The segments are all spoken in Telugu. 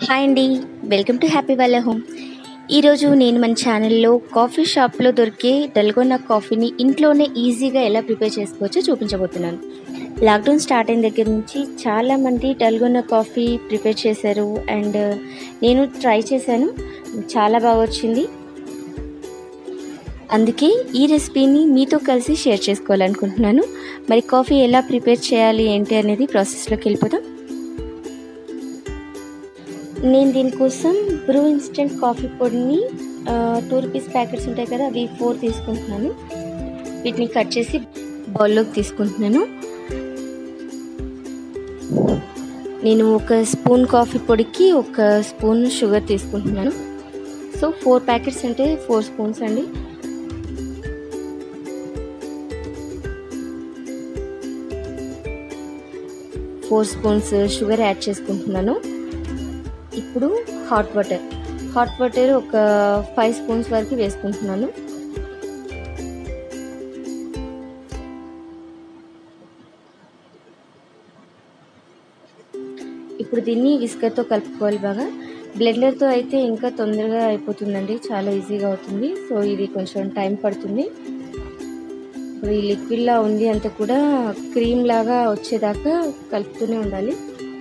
హాయ్ అండి వెల్కమ్ టు హ్యాపీ వాళ్ళ హోమ్ ఈరోజు నేను మన ఛానల్లో కాఫీ షాప్లో దొరికే డల్గొన్న కాఫీని ఇంట్లోనే ఈజీగా ఎలా ప్రిపేర్ చేసుకోవచ్చో చూపించబోతున్నాను లాక్డౌన్ స్టార్ట్ అయిన దగ్గర నుంచి చాలామంది డల్గొన్న కాఫీ ప్రిపేర్ చేశారు అండ్ నేను ట్రై చేశాను చాలా బాగా వచ్చింది అందుకే ఈ రెసిపీని మీతో కలిసి షేర్ చేసుకోవాలనుకుంటున్నాను మరి కాఫీ ఎలా ప్రిపేర్ చేయాలి ఏంటి అనేది ప్రాసెస్లోకి వెళ్ళిపోదాం నేను దీనికోసం బ్రూ ఇన్స్టెంట్ కాఫీ పొడిని టూ రూపీస్ ప్యాకెట్స్ ఉంటాయి కదా అవి ఫోర్ తీసుకుంటున్నాను వీటిని కట్ చేసి బౌల్లోకి తీసుకుంటున్నాను నేను ఒక స్పూన్ కాఫీ పొడికి ఒక స్పూన్ షుగర్ తీసుకుంటున్నాను సో ఫోర్ ప్యాకెట్స్ అంటే ఫోర్ స్పూన్స్ అండి ఫోర్ స్పూన్స్ షుగర్ యాడ్ చేసుకుంటున్నాను ఇప్పుడు హాట్ వాటర్ హాట్ వాటర్ ఒక ఫైవ్ స్పూన్స్ వరకు వేసుకుంటున్నాను ఇప్పుడు దీన్ని విస్కర్తో కలుపుకోవాలి బాగా బ్లెండర్తో అయితే ఇంకా తొందరగా అయిపోతుందండి చాలా ఈజీగా అవుతుంది సో ఇది కొంచెం టైం పడుతుంది ఇప్పుడు ఈ లిక్విడ్లా ఉంది అంతా కూడా క్రీమ్ లాగా వచ్చేదాకా కలుపుతూనే ఉండాలి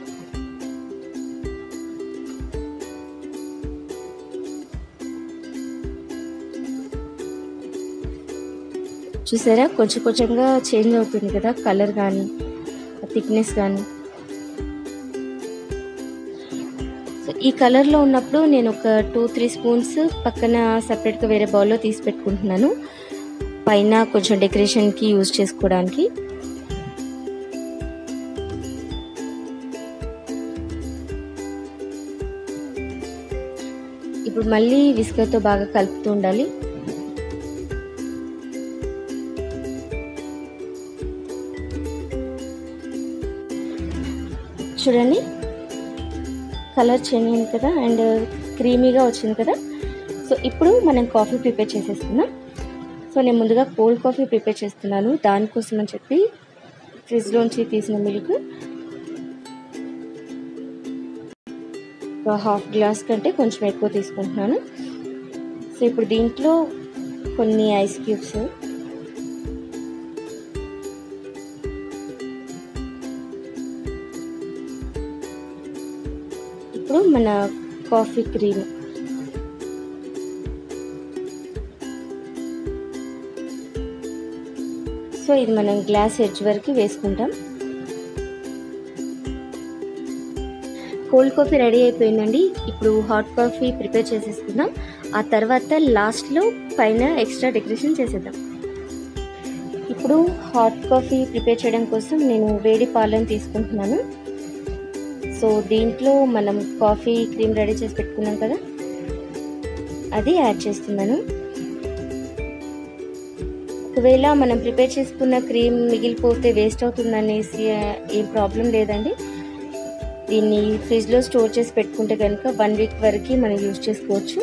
చూసారా కొంచెం కొంచెంగా చేంజ్ అవుతుంది కదా కలర్ కానీ థిక్నెస్ కానీ సో ఈ కలర్లో ఉన్నప్పుడు నేను ఒక టూ త్రీ స్పూన్స్ పక్కన సపరేట్గా వేరే బౌల్లో తీసి పెట్టుకుంటున్నాను పైన కొంచెం డెకరేషన్కి యూజ్ చేసుకోవడానికి ఇప్పుడు మళ్ళీ విస్కర్తో బాగా కలుపుతూ ఉండాలి చూడండి కలర్ చేంజ్ అయింది కదా అండ్ క్రీమీగా వచ్చింది కదా సో ఇప్పుడు మనం కాఫీ ప్రిపేర్ చేసేస్తున్నాం సో నేను ముందుగా కోల్డ్ కాఫీ ప్రిపేర్ చేస్తున్నాను దానికోసం అని చెప్పి ఫ్రిడ్జ్లోంచి తీసిన మిల్క్ హాఫ్ గ్లాస్ కంటే కొంచెం ఎక్కువ తీసుకుంటున్నాను సో ఇప్పుడు దీంట్లో కొన్ని ఐస్ క్యూబ్స్ ఇప్పుడు మన కాఫీ క్రీమ్ సో ఇది మనం గ్లాస్ ఎడ్జ్ వరకు వేసుకుంటాం కోల్డ్ కాఫీ రెడీ అయిపోయిందండి ఇప్పుడు హాట్ కాఫీ ప్రిపేర్ చేసేసుకుందాం ఆ తర్వాత లాస్ట్లో పైన ఎక్స్ట్రా డెకరేషన్ చేసేద్దాం ఇప్పుడు హాట్ కాఫీ ప్రిపేర్ చేయడం కోసం నేను వేడి పాలను తీసుకుంటున్నాను సో దీంట్లో మనం కాఫీ క్రీమ్ రెడీ చేసి పెట్టుకున్నాం కదా అది యాడ్ చేస్తున్నాను ఒకవేళ మనం ప్రిపేర్ చేసుకున్న క్రీమ్ మిగిలిపోతే వేస్ట్ అవుతుందనేసి ఏం ప్రాబ్లం లేదండి దీన్ని ఫ్రిడ్జ్లో స్టోర్ చేసి పెట్టుకుంటే కనుక వన్ వీక్ వరకు మనం యూజ్ చేసుకోవచ్చు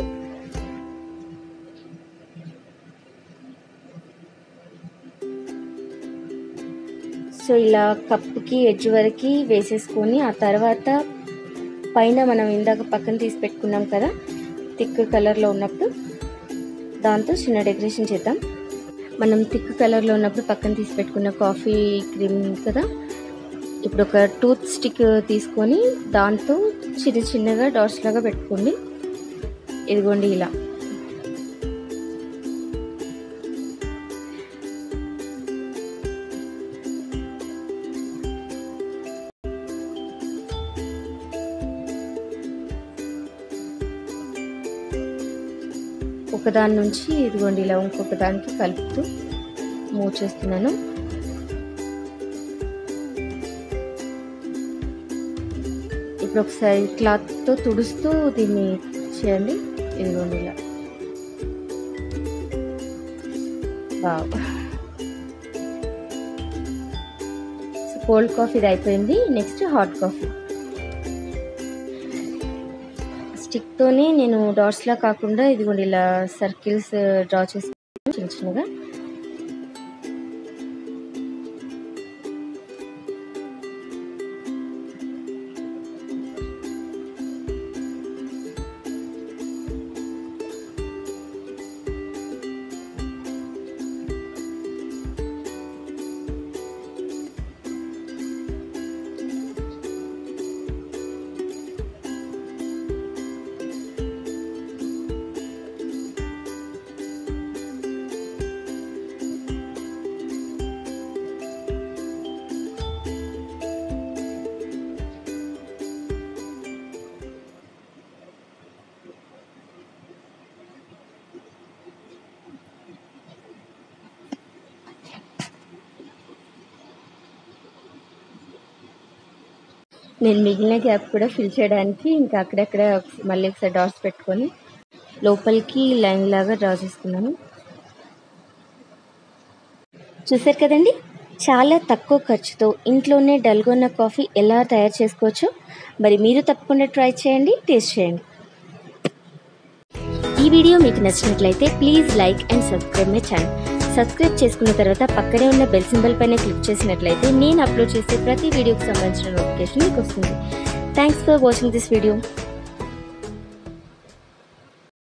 సో ఇలా కప్పుకి ఎడ్జ్ వరకు వేసేసుకొని ఆ తర్వాత పైన మనం ఇందాక పక్కన తీసి పెట్టుకున్నాం కదా థిక్ కలర్లో ఉన్నప్పుడు దాంతో చిన్న డెకరేషన్ చేద్దాం మనం థిక్ కలర్లో ఉన్నప్పుడు పక్కన తీసి పెట్టుకున్న కాఫీ క్రీమ్ కదా ఇప్పుడు ఒక టూత్ స్టిక్ తీసుకొని దాంతో చిన్న చిన్నగా డాట్స్ లాగా పెట్టుకోండి ఇదిగోండి ఇలా ఒకదాని నుంచి ఇదిగోండి ఇలా ఇంకొక దానికి కలుపుతూ మూవ్ చేస్తున్నాను ఇప్పుడు ఒకసారి క్లాత్తో తుడుస్తూ దీన్ని చేయండి ఇదిగోండి ఇలా వావ్ కోల్డ్ కాఫీ ఇది అయిపోయింది నెక్స్ట్ హాట్ కాఫీ స్టిక్తోనే నేను డాట్స్లా కాకుండా ఇదిగోండి ఇలా సర్కిల్స్ డ్రా చేసి చిన్న చిన్నగా నేను మిగిలిన గ్యాప్ కూడా ఫిల్ చేయడానికి ఇంకా అక్కడక్కడ మళ్ళీ ఒకసారి డాట్స్ పెట్టుకొని లోపలికి లైన్ లాగా డ్రా చేసుకున్నాను చూసారు కదండి చాలా తక్కువ ఖర్చుతో ఇంట్లోనే డల్గొన్న కాఫీ ఎలా తయారు చేసుకోవచ్చో మరి మీరు తప్పకుండా ట్రై చేయండి టేస్ట్ చేయండి ఈ వీడియో మీకు నచ్చినట్లయితే please like and subscribe my channel subscribe చేసుకున్న తర్వాత పక్కనే ఉన్న బెల్ సింబల్ పైన క్లిక్ చేసినట్లయితే నేను అప్లోడ్ చేసే ప్రతి వీడియోకి సంబంధించిన నోటిఫికేషన్ మీకు వస్తుంది thanks for watching this video